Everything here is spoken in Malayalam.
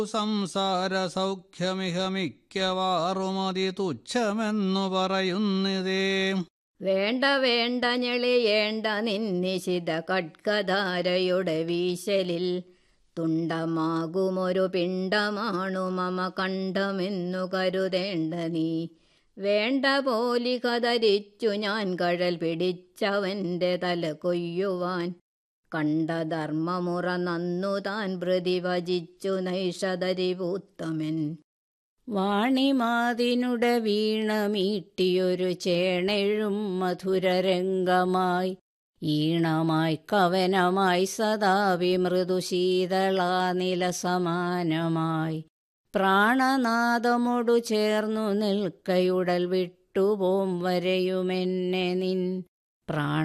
സംസാര സൗഖ്യമിഹ മിക്കവാറുമതി തുച്ഛമെന്നു പറയുന്നതേ വേണ്ട വേണ്ട ഞെളിയേണ്ട നിന്നിശിത കട്കധാരയുടെ വീശലിൽ തുണ്ടമാകുമൊരു പിണ്ടമാണു മമ കണ്ഠമെന്നു കരുതേണ്ട നീ വേണ്ട പോലി കതരിച്ചു ഞാൻ കഴൽ പിടിച്ചവന്റെ തല കൊയ്യുവാൻ കണ്ട ധർമ്മമുറ നന്നു താൻ പ്രതിവചിച്ചു നൈഷധരിപൂത്തമൻ വാണിമാതിനുടെ വീണമീട്ടിയൊരു ചേണെഴും മധുരരംഗമായി ഈണമായി കവനമായി സദാ വിമൃദു ശീതളാനില സമാനമായി പ്രാണനാദമൊടു ചേർന്നു നിൽക്കയുടൽ വിട്ടുപോം വരെയുമെന്നെ നിൻ പ്രാണ